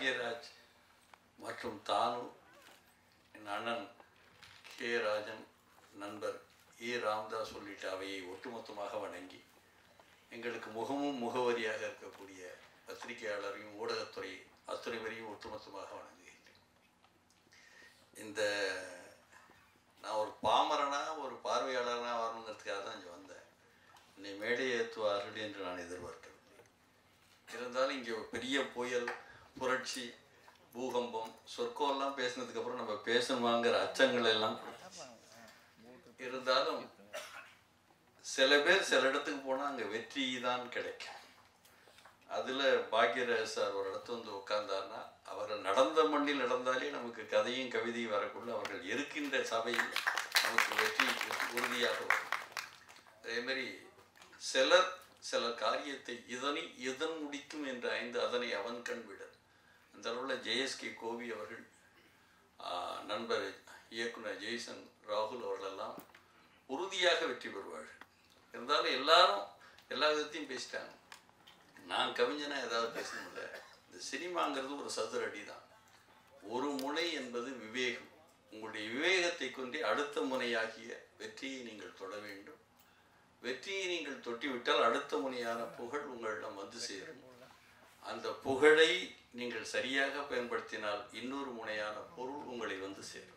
பாக்யராஜ் மற்றும் தானு என் அண்ணன் கே ராஜன் நண்பர் ஏ ராம்தாஸ் உள்ளிட்ட அவையை ஒட்டுமொத்தமாக வணங்கி எங்களுக்கு முகமும் முகவரியாக இருக்கக்கூடிய பத்திரிகையாளரையும் ஊடகத்துறை அத்துறை வரையும் ஒட்டுமொத்தமாக வணங்குகின்றேன் இந்த நான் ஒரு பாமரனா ஒரு பார்வையாளனா வரணுங்கிறதுக்காக தான் இங்கே வந்தேன் என்னை மேடை ஏற்றுவார்கள் என்று நான் எதிர்பார்க்கவில்லை இருந்தாலும் இங்கே ஒரு பெரிய புயல் புரட்சி பூகம்பம் சொற்கோலாம் பேசினதுக்கப்புறம் நம்ம பேசணுமாங்கிற அச்சங்கள் எல்லாம் இருந்தாலும் சில பேர் சில இடத்துக்கு போனால் அங்கே வெற்றி தான் கிடைக்கும் அதில் பாக்யராஜ் சார் ஒரு இடத்து வந்து உட்கார்ந்தார்னா அவர் நடந்த மண்ணில் நடந்தாலே நமக்கு கதையும் கவிதையும் வரக்குள்ள அவர்கள் இருக்கின்ற சபையில் நமக்கு வெற்றி உறுதியாக வரும் அதேமாரி சிலர் சில காரியத்தை இதனை இதன் முடிக்கும் என்ற ஐந்து அதனை அவன் கண் விட அந்த அளவில் ஜேஎஸ்கே கோவி அவர்கள் ஆஹ், நண்பர் இயக்குனர் ஜெய்சன் ராகுல் அவர்களெல்லாம் உறுதியாக வெற்றி பெறுவார்கள் இருந்தாலும் எல்லாரும் எல்லா விதத்தையும் பேசிட்டாங்க நான் கவிஞனா ஏதாவது பேசணும்ல இந்த சினிமாங்கிறது ஒரு சதுர அடி தான் ஒரு முனை என்பது விவேகம் உங்களுடைய விவேகத்தை கொண்டே அடுத்த முனையாகிய வெற்றியை நீங்கள் தொட வேண்டும் வெற்றியை நீங்கள் தொட்டிவிட்டால் அடுத்த முனையான புகழ் உங்களிடம் வந்து சேரும் அந்த புகழை நீங்கள் சரியாக பயன்படுத்தினால் இன்னொரு முனையான பொருள் உங்களை வந்து சேரும்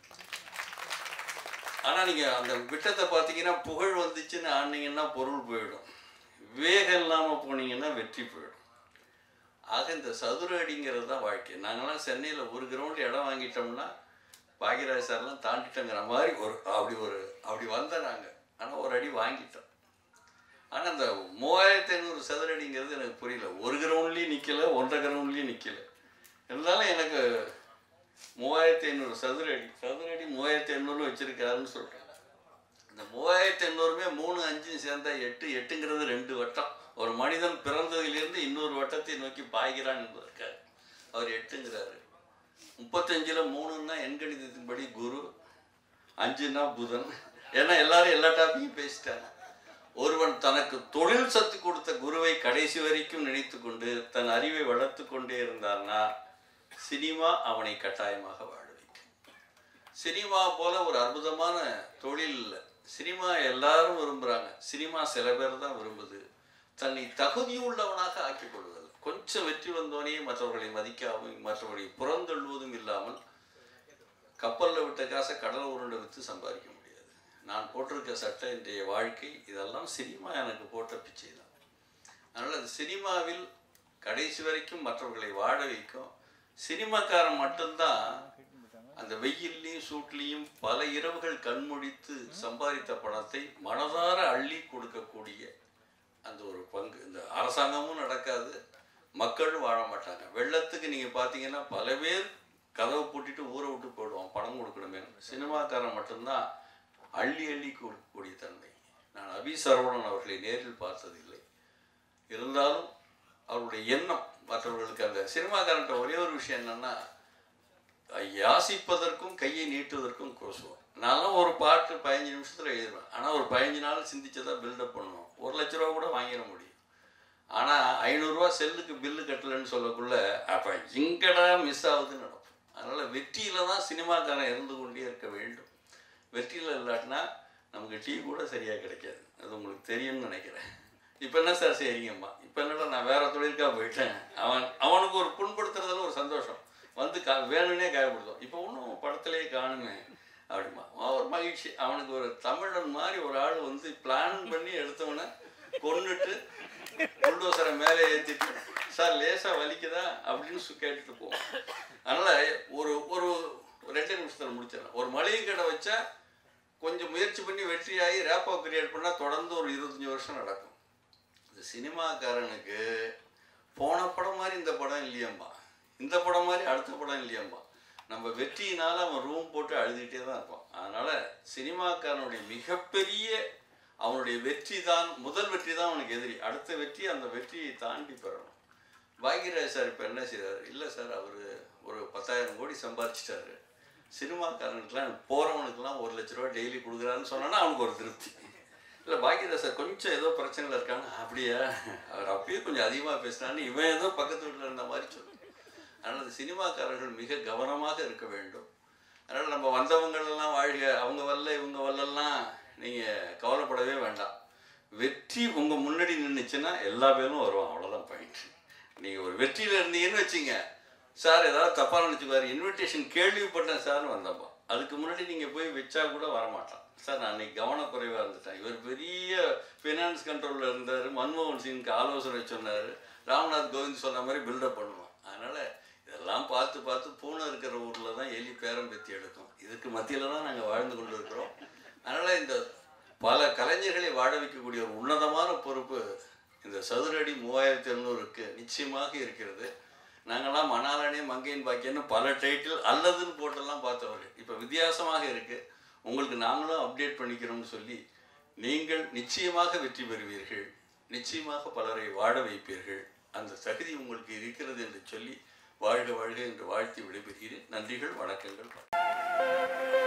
ஆனா நீங்க அந்த விட்டத்தை பார்த்தீங்கன்னா புகழ் வந்துச்சுன்னு ஆனீங்கன்னா பொருள் போயிடும் விவேகம் இல்லாம போனீங்கன்னா வெற்றி போயிடும் ஆக இந்த சதுர அடிங்கிறது தான் வாழ்க்கை நாங்கெல்லாம் சென்னையில் ஒரு கிரவுண்ட் இடம் வாங்கிட்டோம்னா பாக்யராஜ் சார்லாம் தாண்டிட்டோங்கிற மாதிரி ஒரு அப்படி ஒரு அப்படி வந்த நாங்கள் ஆனால் ஒரு அடி வாங்கிட்டோம் ஆனால் அந்த மூவாயிரத்தி ஐநூறு சதுர அடிங்கிறது எனக்கு புரியல ஒரு கிரவுண்ட்லேயும் நிற்கல ஒன்றரை கிரவுண்ட்லேயும் நிற்கல இருந்தாலும் எனக்கு மூவாயிரத்தி ஐநூறு சதுர அடி சதுர அடி மூவாயிரத்தி ஐநூறு வச்சுருக்காருன்னு சொல்கிறேன் இந்த மூவாயிரத்தி ஐநூறுமே மூணு அஞ்சும் சேர்ந்தா எட்டு எட்டுங்கிறது ரெண்டு வட்டம் ஒரு மனிதன் பிறந்ததிலிருந்து இன்னொரு வட்டத்தை நோக்கி பாய்கிறான் என்பதற்காக அவர் எட்டுங்கிறாரு முப்பத்தஞ்சில் மூணுன்னா எண்கணிதத்தின்படி குரு அஞ்சுன்னா புதன் ஏன்னா எல்லாரும் எல்லா டாப்பிக்கும் பேசிட்டாங்க ஒருவன் தனக்கு தொழில் சத்து கொடுத்த குருவை கடைசி வரைக்கும் நினைத்து கொண்டு தன் அறிவை வளர்த்து கொண்டே இருந்தார்னா சினிமா அவனை கட்டாயமாக வாழ வைக்கும் சினிமா போல ஒரு அற்புதமான தொழில் இல்லை சினிமா எல்லாரும் விரும்புகிறாங்க சினிமா சில பேர் தான் விரும்புது தன்னை தகுதியுள்ளவனாக ஆக்கிக் கொள்வதில்லை கொஞ்சம் வெற்றி வந்தோனே மற்றவர்களை மதிக்காமல் மற்றவர்களை புறந்தள்ளுவதும் இல்லாமல் கப்பலில் விட்ட காசை கடல் உருண்டை விற்று சம்பாதிக்க முடியாது நான் போட்டிருக்க சட்டை இன்றைய வாழ்க்கை இதெல்லாம் சினிமா எனக்கு போட்ட பிச்சை தான் அதனால் அந்த சினிமாவில் கடைசி வரைக்கும் மற்றவர்களை வாழ வைக்கும் சினிமாக்காரன் மட்டும்தான் அந்த வெயில்லையும் சூட்லேயும் பல இரவுகள் கண்முழித்து சம்பாதித்த பணத்தை மனதார அள்ளி கொடுக்கக்கூடிய அந்த ஒரு பங்கு இந்த அரசாங்கமும் நடக்காது மக்களும் வாழ மாட்டாங்க வெள்ளத்துக்கு நீங்கள் பார்த்தீங்கன்னா பல பேர் கதவை பூட்டிட்டு ஊரை விட்டு போயிடுவான் பணம் கொடுக்கணுமே சினிமாக்காரன் மட்டும்தான் அள்ளி அள்ளி கொடுக்கக்கூடிய தன்மை நான் அபி சரவணன் அவர்களை நேரில் பார்த்ததில்லை இருந்தாலும் அவருடைய எண்ணம் மற்றவர்களுக்கு அந்த சினிமாக்காரன்ட்ட ஒரே ஒரு விஷயம் என்னன்னா யாசிப்பதற்கும் கையை நீட்டுவதற்கும் கோசுவோம் நான்லாம் ஒரு பாட்டு பதினஞ்சு நிமிஷத்தில் எழுதுவேன் ஆனால் ஒரு பதினஞ்சு நாள் சிந்திச்சதா பில்டப் பண்ணுவோம் ஒரு லட்ச ரூபா கூட வாங்கிட முடியும் ஆனால் ஐநூறுரூவா செல்லுக்கு பில்லு கட்டலைன்னு சொல்லக்குள்ள அப்போ எங்கடா மிஸ் ஆகுதுன்னு நடக்கும் அதனால் வெற்றியில் தான் சினிமாக்காரன் இருந்து கொண்டே இருக்க வேண்டும் வெற்றியில் இல்லாட்டினா நமக்கு டீ கூட சரியாக கிடைக்காது அது உங்களுக்கு தெரியும்னு நினைக்கிறேன் இப்போ என்ன சார் செய்றீங்கம்மா இப்போ என்னடா நான் வேற தொழிலுக்காக போயிட்டேன் அவன் அவனுக்கு ஒரு புண்படுத்துறதுல ஒரு சந்தோஷம் வந்து கா வேணும்னே காயப்படுத்தும் இப்போ ஒன்றும் படத்திலேயே காணுமே அப்படிமா அவன் ஒரு மகிழ்ச்சி அவனுக்கு ஒரு தமிழன் மாதிரி ஒரு ஆள் வந்து பிளான் பண்ணி எடுத்தவனை கொன்னுட்டு புல்டோசரை மேலே ஏற்றிட்டு சார் லேசாக வலிக்குதா அப்படின்னு சு- கேட்டுட்டு போவோம் அதனால் ஒரு ஒரு ரெண்டு நிமிஷத்தில் முடிச்சிடலாம் ஒரு மளிகை கடை வச்சா கொஞ்சம் முயற்சி பண்ணி வெற்றியாகி ரேப்போ கிரியேட் பண்ணால் தொடர்ந்து ஒரு இருபத்தஞ்சி வருஷம் நடக்கும் இந்த சினிமாக்காரனுக்கு போன படம் மாதிரி இந்த படம் இல்லையம்பா இந்த படம் மாதிரி அடுத்த படம் இல்லையம்பா நம்ம வெற்றியினால அவன் ரூம் போட்டு அழுதுகிட்டே தான் இருப்பான் அதனால சினிமாக்காரனுடைய மிகப்பெரிய அவனுடைய வெற்றி தான் முதல் வெற்றி தான் அவனுக்கு எதிரி அடுத்த வெற்றி அந்த வெற்றியை தாண்டி பெறணும் பாக்யராஜ் சார் இப்போ என்ன செய்றாரு இல்லை சார் அவர் ஒரு பத்தாயிரம் கோடி சம்பாதிச்சிட்டாரு சினிமாக்காரனுக்குலாம் போகிறவனுக்குலாம் ஒரு லட்ச ரூபா டெய்லி கொடுக்குறாருன்னு சொன்னோன்னா அவனுக்கு ஒரு திருப்தி இல்லை பாக்யராஜ் சார் கொஞ்சம் ஏதோ பிரச்சனையில் இருக்காங்க அப்படியா அவர் அப்பயே கொஞ்சம் அதிகமாக பேசினான்னு இவன் ஏதோ பக்கத்து வீட்டில் இருந்த மாதிரி சொல்லு அதனால் அந்த சினிமாக்காரர்கள் மிக கவனமாக இருக்க வேண்டும் அதனால் நம்ம வந்தவங்களெல்லாம் வாழ்க அவங்க வரல இவங்க வரலெல்லாம் நீங்கள் கவலைப்படவே வேண்டாம் வெற்றி உங்கள் முன்னாடி நின்றுச்சுன்னா எல்லா பேரும் வருவான் அவ்வளோதான் பாயிண்ட் நீங்கள் ஒரு வெற்றியில் இருந்தீங்கன்னு வச்சுங்க சார் ஏதாவது தப்பாக நினச்சிக்குவார் இன்விடேஷன் கேள்விப்பட்டேன் சார்னு வந்தப்போ அதுக்கு முன்னாடி நீங்கள் போய் வச்சா கூட வரமாட்டான் சார் நான் அன்னைக்கு கவனக்குறைவாக இருந்துட்டேன் இவர் பெரிய ஃபினான்ஸ் கண்ட்ரோலில் இருந்தார் மன்மோகன் சிங்க்கு ஆலோசனை சொன்னார் ராம்நாத் கோவிந்த் சொன்ன மாதிரி பில்டப் பண்ணுவான் அதனால் இதெல்லாம் பார்த்து பார்த்து பூனை இருக்கிற ஊரில் தான் எலி பேரம் பெத்தி எடுக்கும் இதுக்கு மத்தியில் தான் நாங்கள் வாழ்ந்து கொண்டு இருக்கிறோம் அதனால் இந்த பல கலைஞர்களை வாழ வைக்கக்கூடிய ஒரு உன்னதமான பொறுப்பு இந்த சதுரடி மூவாயிரத்தி எழுநூறுக்கு நிச்சயமாக இருக்கிறது நாங்களாம் மணாலனே மங்கையின் பாக்கியன்னு பல டைட்டில் அல்லதுன்னு போட்டெல்லாம் பார்த்தவர்கள் இப்போ வித்தியாசமாக இருக்குது உங்களுக்கு நாங்களும் அப்டேட் பண்ணிக்கிறோம்னு சொல்லி நீங்கள் நிச்சயமாக வெற்றி பெறுவீர்கள் நிச்சயமாக பலரை வாழ வைப்பீர்கள் அந்த தகுதி உங்களுக்கு இருக்கிறது என்று சொல்லி வாழ்க வாழ்க என்று வாழ்த்தி விடைபெறுகிறேன் நன்றிகள் வணக்கங்கள்